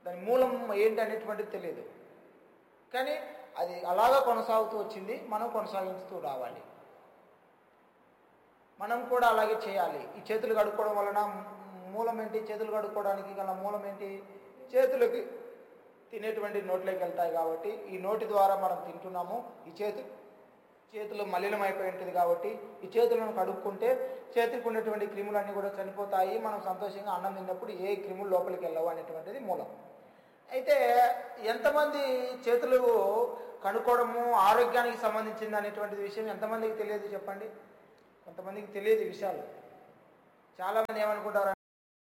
దాని మూలం ఏంటి అనేటువంటిది తెలియదు కానీ అది అలాగా కొనసాగుతూ వచ్చింది మనం కొనసాగిస్తూ రావాలి మనం కూడా అలాగే చేయాలి ఈ చేతులు కడుక్కోవడం వలన మూలం ఏంటి చేతులు కడుక్కోవడానికి గల మూలం ఏంటి చేతులకి తినేటువంటి నోట్లోకి వెళ్తాయి కాబట్టి ఈ నోటి ద్వారా మనం తింటున్నాము ఈ చేతు చేతులు మలినమైపోయి ఉంటుంది కాబట్టి ఈ చేతులను కడుక్కుంటే చేతికి ఉన్నటువంటి క్రిములన్నీ కూడా చనిపోతాయి మనం సంతోషంగా అన్నం తిన్నప్పుడు ఏ క్రిములు లోపలికి వెళ్ళవు అనేటువంటిది మూలం అయితే ఎంతమంది చేతులు కనుక్కోవడము ఆరోగ్యానికి సంబంధించింది అనేటువంటి విషయం ఎంతమందికి తెలియదు చెప్పండి కొంతమందికి తెలియదు ఈ విషయాలు చాలామంది ఏమనుకుంటారు